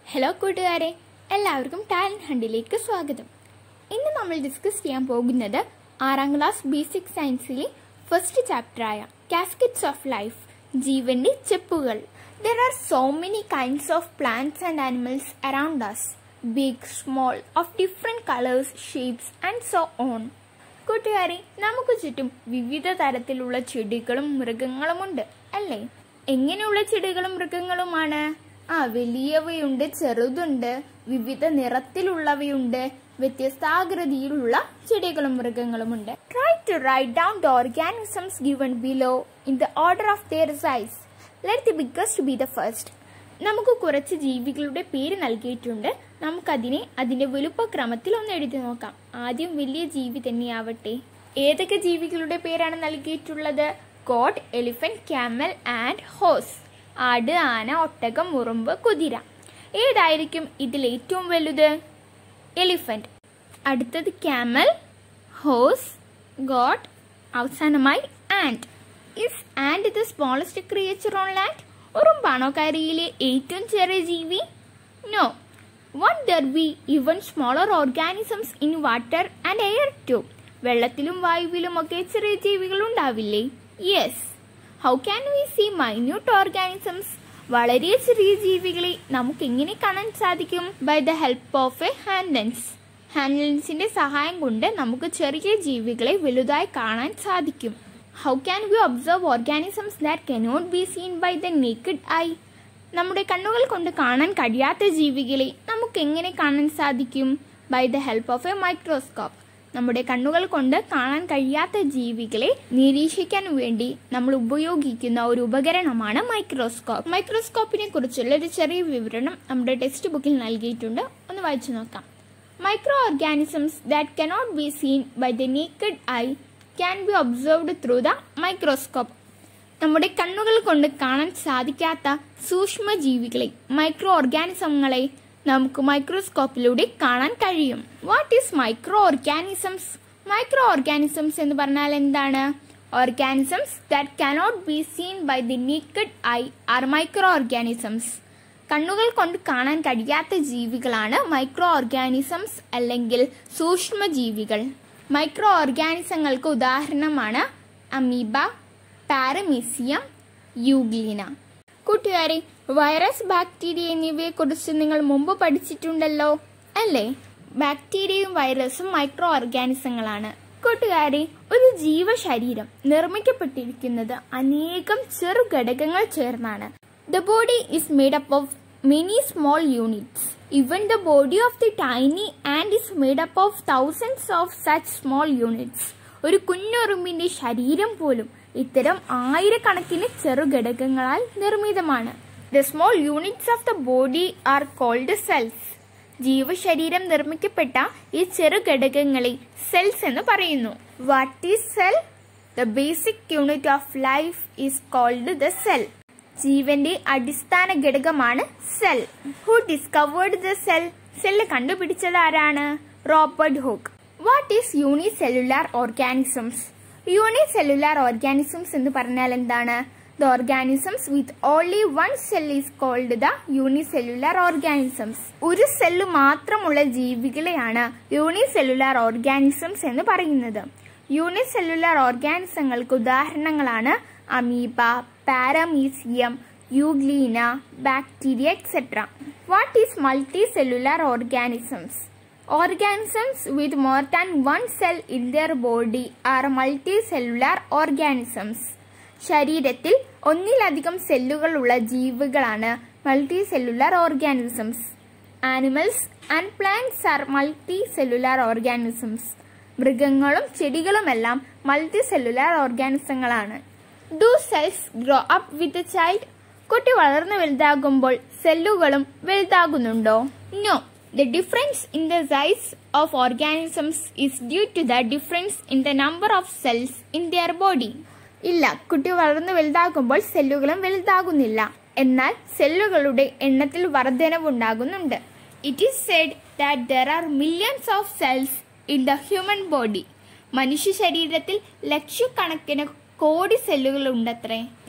Hello കൂട്ടുകാരെ എല്ലാവർക്കും talent ഹണ്ടിലേക്ക് സ്വാഗതം ഇന്ന് നമ്മൾ ഡിസ്കസ് ചെയ്യാൻ പോകുന്നത് ആറാം ക്ലാസ് ബേസിക് സയൻസിലെ ഫസ്റ്റ് ചാപ്റ്ററായ കാസ്കറ്റ്സ് ഓഫ് ലൈഫ് ജീവന്റെ ചെപ്പുകൾ there are so many kinds of plants and animals around us big small of different colours shapes and so on കൂട്ടുകാരെ നമുക്ക് ചുറ്റും വിവിധ തരത്തിലുള്ള ചെടികളും മൃഗങ്ങളുമുണ്ട് അല്ലേ എങ്ങനെയുള്ള ചെടികളും മൃഗങ്ങളുമാണ് ആ വലിയവയുണ്ട് ചെറുതുണ്ട് വിവിധ നിറത്തിലുള്ളവയുണ്ട് വ്യത്യസ്താകൃതിയിലുള്ള ചെടികളും മൃഗങ്ങളുമുണ്ട് try to write down the organisms given below in the order of their size let the biggest be the first നമുക്ക് കുറച്ച് ജീവികളുടെ പേര് നൽകിയിട്ടുണ്ട് നമുക്കതിനെ അതിന്റെ വലുപ്പക്രമത്തിൽ ഒന്ന് എഴുതി നോക്കാം ആദ്യം വലിയ ജീവി തന്നെയാവട്ടെ ഏതൊക്കെ ജീവികളുടെ പേരാണ് നൽകിയിട്ടുള്ളത് goat elephant camel and horse ആട് ആന ഒട്ടകം ഉറുമ്പ് കുതിര ഏതായിരിക്കും ഇതിൽ ഏറ്റവും വലുത് എലിഫന്റ് അടുത്തത് ക്യാമൽ ഹോസ് ഗോഡ് അവസാനമായി and is and the smallest creature on land ഉറുമ്പാണോ കരയിലെ ഏറ്റവും ചെറിയ ജീവി no one there be even smaller organisms in water and air too വെള്ളത്തിലും വായുവിലും ഒക്കെ ചെറിയ ജീവികൾ ഉണ്ടാവില്ലേ yes how can we see minute organisms വളരെ ചെറിയ ജീവികളെ നമുക്ക് എങ്ങനെ കാണാൻ സാധിക്കും by the help of a hand lens hand ലെൻസിന്റെ സഹായം കൊണ്ട് നമുക്ക് ചെറിയ ജീവികളെ വലുതായി കാണാൻ സാധിക്കും how can we observe organisms that cannot be seen by the naked eye നമ്മുടെ കണ്ണുകൾ കൊണ്ട് കാണാൻ കഴിയാത്ത ജീവികളെ നമുക്ക് എങ്ങനെ കാണാൻ സാധിക്കും by the help of a microscope നമ്മുടെ കണ്ണുകൾ കൊണ്ട് കാണാൻ കഴിയാത്ത ജീവികളെ നിരീക്ഷിക്കാൻ വേണ്ടി നമ്മൾ ഉപയോഗിക്കുന്ന ഒരു ഉപകരണമാണ് മൈക്രോസ്കോപ്പ് മൈക്രോസ്കോപ്പിനെ കുറിച്ചുള്ള ഒരു ചെറിയ വിവരണം നമ്മുടെ ടെക്സ്റ്റ് ബുക്കിൽ നൽകിയിട്ടുണ്ട് ഒന്ന് വായിച്ചു നോക്കാം microorganisms that cannot be seen by the naked eye can be observed through the microscope നമ്മുടെ കണ്ണുകൾ കൊണ്ട് കാണാൻ സാധിക്കാത്ത സൂക്ഷ്മ ജീവികളെ മൈക്രോ ഓർഗാനിസങ്ങളെ നമുക്ക് മൈക്രോസ്കോപ്പിലൂടെ കാണാൻ കഴിയും what is microorganisms microorganisms എന്ന് പറഞ്ഞാൽ എന്താണ് organisms that cannot be seen by the naked eye are microorganisms കണ്ണുകൾ കൊണ്ട് കാണാൻ കഴിയാത്ത ജീവികളാണ് മൈക്രോ ഓർഗാനിസംസ് അല്ലെങ്കിൽ സൂക്ഷ്മ ജീവികൾ മൈക്രോ ഓർഗാനിസങ്ങൾക്ക് ഉദാഹരണമാണ് അമീബ പാരമീസിയം യൂഗ്ലീന കൂട്ടുകാരെ വൈറസ് ബാക്ടീരിയ എന്നിവയെ കുറിച്ച് നിങ്ങൾ മുമ്പ് പഠിച്ചിട്ടുണ്ടല്ലോ അല്ലേ ബാക്ടീരിയയും വൈറസും മൈക്രോ ഓർഗാനിസങ്ങളാണ് കൂട്ടുകാരെ ഒരു ജീവശരീരം നിർമ്മിക്കപ്പെട്ടിരിക്കുന്നത് അനേകം ചെറു ഘടകങ്ങൾ ചേർന്നാണ് the body is made up of many small units even the body of the tiny ant is made up of thousands of such small units ഒരു കുഞ്ഞുറുമ്പിന്റെ ശരീരം പോലും ഇത്തരം ആയിരക്കണക്കിന് ചെറുഘടകങ്ങളാൽ നിർമ്മിതമാണ് the small units of the body are called cells ജീവശരീരം നിർമ്മിക്കപ്പെട്ട ഈ ചെറുഘടകങ്ങളെ സെൽസ് എന്ന് പറയുന്നു what is cell the basic unit of life is called the cell ജീവന്റെ അടിസ്ഥാന ഘടകമാണ് cell who discovered the cell cell കണ്ടുപിടിച്ചത് ആരാണ് Robert Hooke what is unicellular organisms unicellular organisms എന്ന് പറഞ്ഞാൽ എന്താണ് the organisms with only one cell is called the unicellular organisms ഒരു cell മാത്രമുള്ള ജീവികളെയാണ് യൂണിസെല്ലുലാർ ഓർഗാനിസംസ് എന്ന് പറയുന്നത് യൂണിസെല്ലുലാർ ഓർഗാനിസങ്ങൾക്ക് ഉദാഹരണങ്ങളാണ് amoeba paramecium euglena bacteria etcetera what is multicellular organisms Organisms with more than one cell in their body are multicellular organisms. ശരീരത്തിൽ ഒന്നിലധികം സെല്ലുകളുള്ള ജീവികളാണ് multicellular organisms animals and plants are multicellular organisms മൃഗങ്ങളും ചെടികളുമെല്ലാം മൾട്ടി സെല്ലുലാർ ഓർഗാനിസങ്ങളാണ് do cells grow up with child കുട്ടി വളർന്നു വലുതാകുമ്പോൾ സെല്ലുകളും വലുതാകുന്നുണ്ടോ no The difference in the size of organisms is due to the difference in the number of cells in their body. ഇല്ല കുട്ടി വളർന്നു വലുതാകുമ്പോൾ സെല്ലുകളും വലുതാകുന്നില്ല എന്നാൽ സെല്ലുകളുടെ എണ്ണത്തിൽ വർധനവുണ്ടാകുന്നുണ്ട് it is said that there are millions of cells in the human body മനുഷ്യ ശരീരത്തിൽ ലക്ഷക്കണക്കിന് കോടി സെല്ലുകൾ ഉണ്ടത്രേ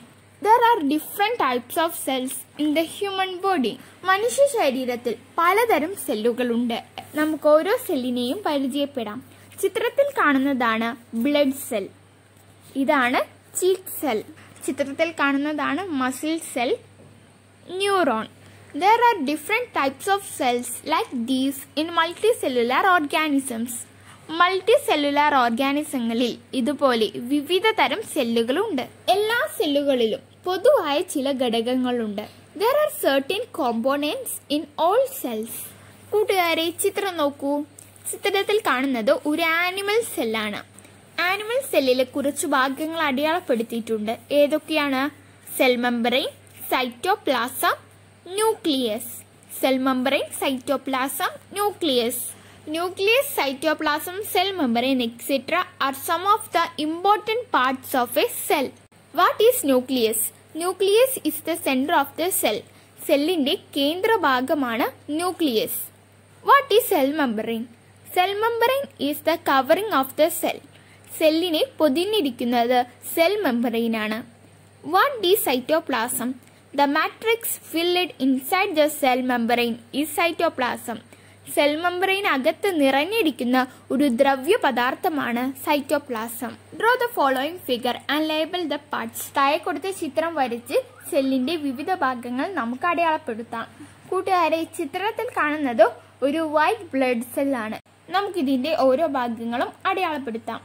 there are different types of cells in the human body മനുഷ്യ ശരീരത്തിൽ പലതരം സെല്ലുകളുണ്ട് നമുക്ക് ഓരോ സെല്ലിനെയും പരിചയപ്പെടാം ചിത്രത്തിൽ കാണുന്നതാണ് ബ്ലഡ് സെൽ ഇതാണ് ചീക്ക് സെൽ ചിത്രത്തിൽ കാണുന്നതാണ് muscle cell neuron there are different types of cells like these in multicellular organisms മൾട്ടി സെല്ലുലാർ ഓർഗാനിസങ്ങളിൽ ഇതുപോലെ വിവിധ തരം സെല്ലുകളുണ്ട് എല്ലാ സെല്ലുകളിലും പൊതുവായ ചില ഘടകങ്ങളുണ്ട് there are certain components in all cells കൂട്ടുകാരെ ചിത്രം നോക്കൂ ചിത്രത്തിൽ കാണുന്നത് ഒരു ആനിമൽ സെല്ലാണ് ആനിമൽ സെല്ലിലെ കുറച്ച് ഭാഗങ്ങൾ അടയാളപ്പെടുത്തിയിട്ടുണ്ട് ഏതൊക്കെയാണ് cell membrane cytoplasm nucleus cell membrane cytoplasm nucleus nucleus cytoplasm cell membrane etcetera are some of the important parts of a cell what is nucleus nucleus is the centre of the cell സെല്ലിന്റെ കേന്ദ്ര ഭാഗമാണ് nucleus what is cell membrane cell membrane is the covering of the cell സെല്ലിനെ പൊതിഞ്ഞിരിക്കുന്നത് cell മെമ്പറൈനാണ് what the cytoplasm the matrix filled inside the cell membrane is cytoplasm cell membrane അകത്ത് നിറഞ്ഞിരിക്കുന്ന ഒരു ദ്രവ്യ പദാർത്ഥമാണ് cytoplasm draw the following figure and label the parts താഴെ കൊടുത്ത ചിത്രം വരച്ച് സെല്ലിന്റെ വിവിധ ഭാഗങ്ങൾ നമുക്ക് അടയാളപ്പെടുത്താം കൂട്ടുകാരെ ചിത്രത്തിൽ കാണുന്നത് ഒരു വൈറ്റ് ബ്ലഡ് സെല്ലാണ് നമുക്കിതിന്റെ ഓരോ ഭാഗങ്ങളും അടയാളപ്പെടുത്താം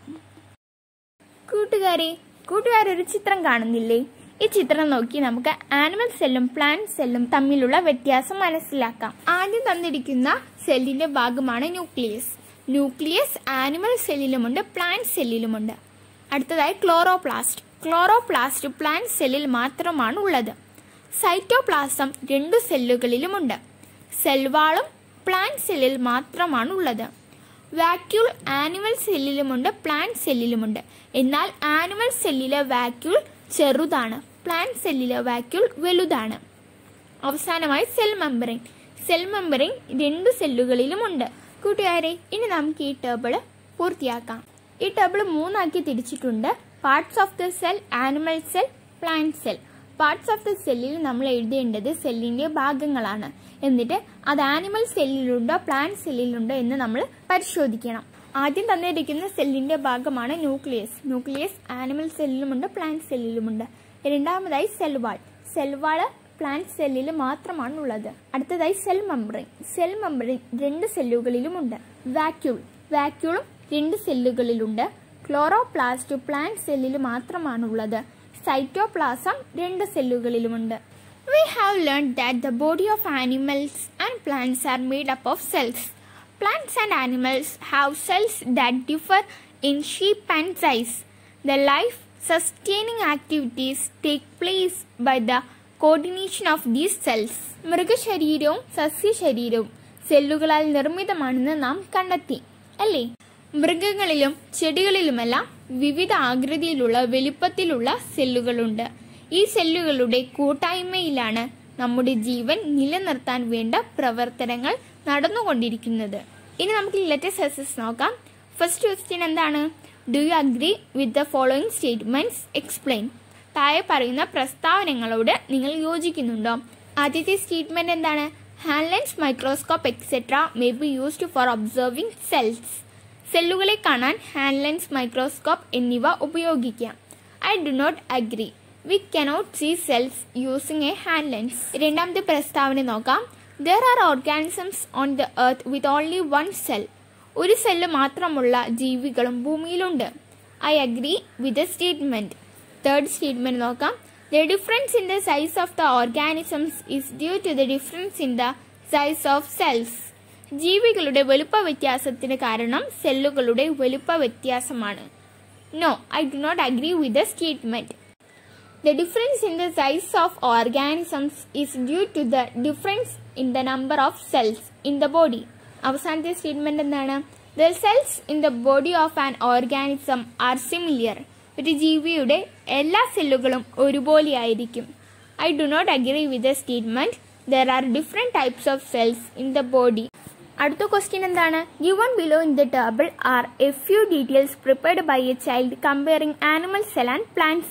കൂട്ടുകാരെ കൂട്ടുകാരൊരു ചിത്രം കാണുന്നില്ലേ ഈ ചിത്രം നോക്കി നമുക്ക് ആനിമൽ സെല്ലും പ്ലാന്റ് സെല്ലും തമ്മിലുള്ള വ്യത്യാസം മനസ്സിലാക്കാം ആദ്യം തന്നിരിക്കുന്ന സെല്ലിന്റെ ഭാഗമാണ് ന്യൂക്ലിയസ് ന്യൂക്ലിയസ് ആനിമൽ സെല്ലിലുമുണ്ട് പ്ലാന്റ് സെല്ലിലുമുണ്ട് അടുത്തതായി ക്ലോറോപ്ലാസ്റ്റ് ക്ലോറോപ്ലാസ്റ്റ് പ്ലാന്റ് സെല്ലിൽ മാത്രമാണ് ഉള്ളത് സൈറ്റോപ്ലാസം രണ്ടു സെല്ലുകളിലുമുണ്ട് സെൽവാളും പ്ലാന്റ് സെല്ലിൽ മാത്രമാണ് ഉള്ളത് വാക്യൂൾ ആനിമൽ സെല്ലിലുമുണ്ട് പ്ലാന്റ് സെല്ലിലുമുണ്ട് എന്നാൽ ആനിമൽ സെല്ലിലെ വാക്യൂൾ ചെറുതാണ് പ്ലാന്റ് സെല്ലിലെ വാക്യൂൾ വലുതാണ് അവസാനമായി സെൽ മെമ്പറിൻ സെൽ മെമ്പറിൻ രണ്ട് സെല്ലുകളിലുമുണ്ട് കൂട്ടുകാരെ ഇനി നമുക്ക് ഈ ടേബിൾ പൂർത്തിയാക്കാം ഈ ടേബിൾ മൂന്നാക്കി തിരിച്ചിട്ടുണ്ട് parts of the cell animal cell plant cell parts of the സെല്ലിൽ നമ്മൾ എഴുതേണ്ടത് സെല്ലിന്റെ ഭാഗങ്ങളാണ് എന്നിട്ട് അത് ആനിമൽ സെല്ലിലുണ്ടോ പ്ലാന്റ് സെല്ലിലുണ്ടോ എന്ന് നമ്മൾ പരിശോധിക്കണം ആദ്യം തന്നിരിക്കുന്ന സെല്ലിന്റെ ഭാഗമാണ് ന്യൂക്ലിയസ് ന്യൂക്ലിയസ് ആനിമൽ സെല്ലിലുമുണ്ട് പ്ലാന്റ് സെല്ലിലുമുണ്ട് രണ്ടാമതായി സെൽവാൾ സെൽവാള് പ്ലാന്റ് സെല്ലിൽ മാത്രമാണ് ഉള്ളത് അടുത്തതായി സെൽ മെമ്പറിൻ സെൽ മെമ്പറിൻ രണ്ട് സെല്ലുകളിലുമുണ്ട് വാക്യൂൾ വാക്യൂളും രണ്ട് സെല്ലുകളിലുണ്ട് ക്ലോറോപ്ലാസ്റ്റ് പ്ലാന്റ് സെല്ലിൽ മാത്രമാണുള്ളത് സൈറ്റോപ്ലാസം രണ്ട് സെല്ലുകളിലുമുണ്ട് We have learned that the body of animals and plants are made up of cells. Plants and animals have cells that differ in shape and size. The life sustaining activities take place by the coordination of these cells. മൃഗശരീരവും സസ്യശരീരവും സെല്ലുകളാൽ നിർമ്മിതമാണെന്ന് നാം കണ്ടെത്തി അല്ലേ മൃഗങ്ങളിലും ചെടികളിലുമെല്ലാം വിവിധ ആകൃതിയിലുള്ള വലുപ്പത്തിലുള്ള സെല്ലുകളുണ്ട് ഈ സെല്ലുകളുടെ കൂട്ടായ്മയിലാണ് നമ്മുടെ ജീവൻ നിലനിർത്താൻ വേണ്ട പ്രവർത്തനങ്ങൾ നടന്നുകൊണ്ടിരിക്കുന്നത് ഇനി നമുക്ക് ലെറ്റസ് എസസ് നോക്കാം ഫസ്റ്റ് ക്വസ്റ്റ്യൻ എന്താണ് do you agree with the following statements explain താഴെ പറയുന്ന പ്രസ്താവനകളോട് നിങ്ങൾ യോജിക്കുന്നുണ്ടോ ആദ്യത്തെ സ്റ്റേറ്റ്മെന്റ് എന്താണ് hand lens microscope etcetera may be used for observing cells സെല്ലുകളെ കാണാൻ ഹാൻലൻസ് മൈക്രോസ്കോപ്പ് എന്നിവ ഉപയോഗിക്കാം I do not agree we cannot see cells using a hand lens രണ്ടാമത്തെ പ്രസ്താവന നോക്കാം there are organisms on the earth with only one cell ഒരു cell മാത്രമുള്ള ജീവികളും ഭൂമിയിലുണ്ട് I agree with a statement third statement നോക്കാം the difference in the size of the organisms is due to the difference in the size of cells ജീവികളുടെ വലുപ്പ വ്യത്യാസത്തിന് കാരണം സെല്ലുകളുടെ വലുപ്പ വ്യത്യാസമാണ് no I do not agree with the statement The difference in the size of organisms is due to the difference in the number of cells in the body. അവസാനത്തെ statement എന്താണ് the cells in the body of an organism are similar ഒരു ജീവിയുടെ എല്ലാ സെല്ലുകളും ഒരുപോലെയായിരിക്കും I do not agree with the statement there are different types of cells in the body അടുത്ത question എന്താണ് given below in the table are a few details prepared by a child comparing animal cell and plant cell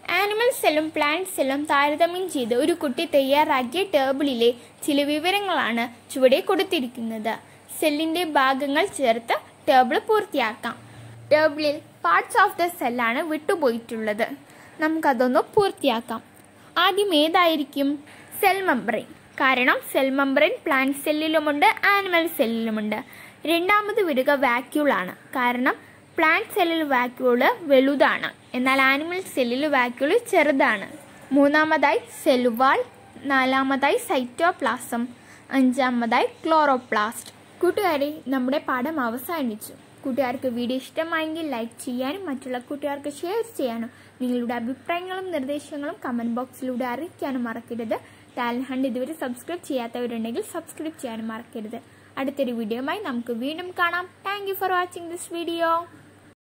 animal സെല്ലും plant സെല്ലും താരതമ്യം ചെയ്ത് ഒരു കുട്ടി തയ്യാറാക്കിയ ടേബിളിലെ ചില വിവരങ്ങളാണ് ചുവടെ കൊടുത്തിരിക്കുന്നത് സെല്ലിന്റെ ഭാഗങ്ങൾ ചേർത്ത് ടേബിൾ പൂർത്തിയാക്കാം ടേബിളിൽ പാർട്സ് ഓഫ് ദ സെല്ലാണ് വിട്ടുപോയിട്ടുള്ളത് നമുക്കതൊന്ന് പൂർത്തിയാക്കാം ആദ്യം ഏതായിരിക്കും സെൽ മെമ്പറൈൻ കാരണം സെൽ മെമ്പറൈൻ പ്ലാന്റ് സെല്ലിലുമുണ്ട് ആനിമൽ സെല്ലിലുമുണ്ട് രണ്ടാമത് വരിക വാക്യൂളാണ് കാരണം പ്ലാന്റ് സെല്ലിൽ വാക്യൂള് വലുതാണ് എന്നാൽ ആനിമൽ സെല്ലിൽ വാക്യൂള് ചെറുതാണ് മൂന്നാമതായി സെല്ലുവാൾ നാലാമതായി സൈറ്റോപ്ലാസം അഞ്ചാമതായി ക്ലോറോപ്ലാസ്റ്റ് കൂട്ടുകാരെ നമ്മുടെ പാഠം അവസാനിച്ചു കൂട്ടുകാർക്ക് വീഡിയോ ഇഷ്ടമായെങ്കിൽ ലൈക്ക് ചെയ്യാനും മറ്റുള്ള കൂട്ടുകാർക്ക് ഷെയർ ചെയ്യാനും നിങ്ങളുടെ അഭിപ്രായങ്ങളും നിർദ്ദേശങ്ങളും കമന്റ് ബോക്സിലൂടെ അറിയിക്കാനും മറക്കരുത് ടാലന്റ് ഹണ്ട് ഇതുവരെ സബ്സ്ക്രൈബ് ചെയ്യാത്തവരുണ്ടെങ്കിൽ സബ്സ്ക്രൈബ് ചെയ്യാനും മറക്കരുത് അടുത്തൊരു വീഡിയോയുമായി നമുക്ക് വീണ്ടും കാണാം thank for watching this video